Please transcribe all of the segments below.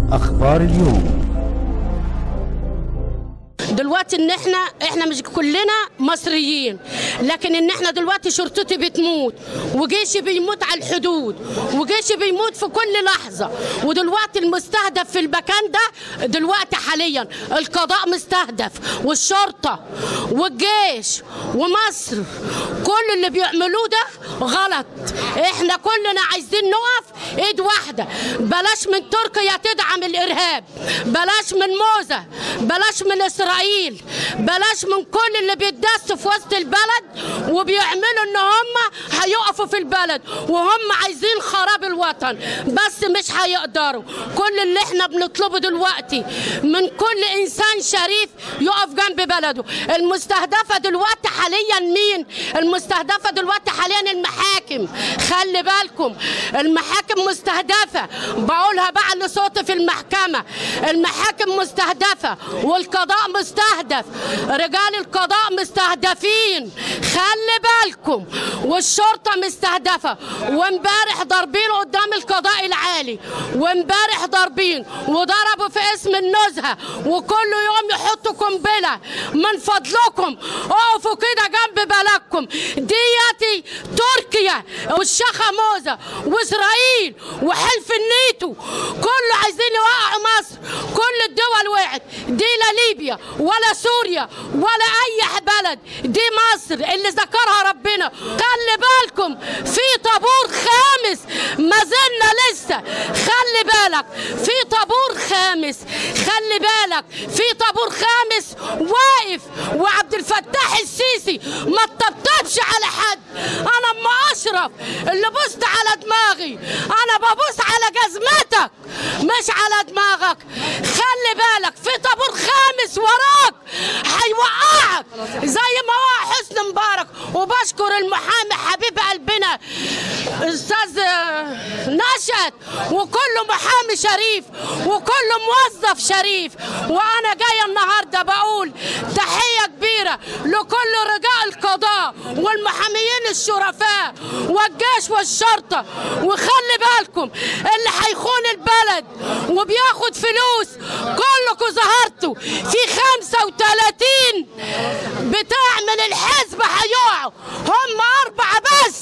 أخبار اليوم دلوقتي ان احنا احنا مش كلنا مصريين لكن ان احنا دلوقتي شرطتي بتموت وجيشي بيموت على الحدود وجيشي بيموت في كل لحظه ودلوقتي المستهدف في المكان ده دلوقتي حاليا القضاء مستهدف والشرطه والجيش ومصر كل اللي بيعملوه ده غلط احنا كلنا عايزين نقف ايد واحده بلاش من تركيا تدعم الارهاب بلاش من موزه بلاش من اسرائيل بلاش من كل اللي بيتدس في وسط البلد وبيعملوا ان هم هيقفوا في البلد وهم عايزين خراب الوطن بس مش هيقدروا كل اللي احنا بنطلبه دلوقتي من كل انسان شريف يقف جنب بلده المستهدفه دلوقتي حاليا مين المستهدفه دلوقتي حاليا المحاكم خلي بالكم المحاكم مستهدفه بقولها بقى لصوتي في المحكمه المحاكم مستهدفه والقضاء مستهدف رجال القضاء مستهدفين خلي بالكم والشرطه مستهدفه وامبارح ضاربين قدام القضاء العالي وامبارح ضاربين وضربوا في اسم النزهه وكل يوم يحطوا قنبله من فضلكم اقفوا كده جنب بلدكم ديتي تركيا والشيخه موزه واسرائيل وحلف النيتو كله عايزين يوقعوا مصر كل الدول وقعت دي لا ليبيا ولا سوريا ولا اي بلد دي مصر اللي ذكرها ربنا خلي بالكم في طابور خامس ما زلنا لسه خلي بالك في طابور خامس خلي بالك في طابور خامس واقف وعبد الفتاح السيسي ما تطبطبش على حد انا ام اشرف اللي بصت على دماغي انا ببص على جزمتك مش على دماغك خلي بالك في طابور خامس وراك هيوقعك زي ما وقع حسني مبارك وبشكر المحامي حبيب قلبنا استاذ نشأت وكله محامي شريف وكله موظف شريف وانا جايه النهارده بقول تحيه كبيره لكل رجاء القضاء والمحاميين الشرفاء والجيش والشرطه وخلي بالكم اللي هيخون البلد وبياخد فلوس كلكم ظهرتوا في 35 بتاع من الحزب هيقعوا هم أربعة بس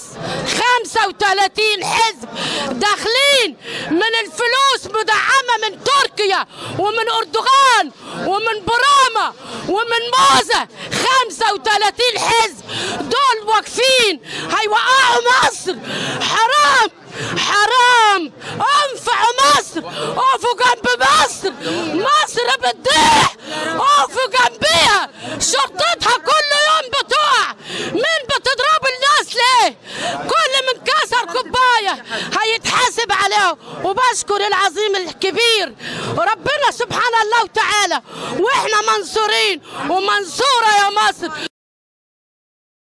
35 حزب داخلين من الفلوس مدعمة من تركيا ومن أردوغان ومن براما ومن موزة 35 حزب دول واقفين هيوقعوا مصر حرام حرام انفعوا مصر اقفوا جنب مصر مصر بتضيع اقفوا جنبيها شرطتها كل يوم بتقع مين بتضرب الناس ليه كل من كسر كوبايه هيتحاسب عليه وبشكر العظيم الكبير ربنا سبحان الله وتعالى واحنا منصورين ومنصوره يا مصر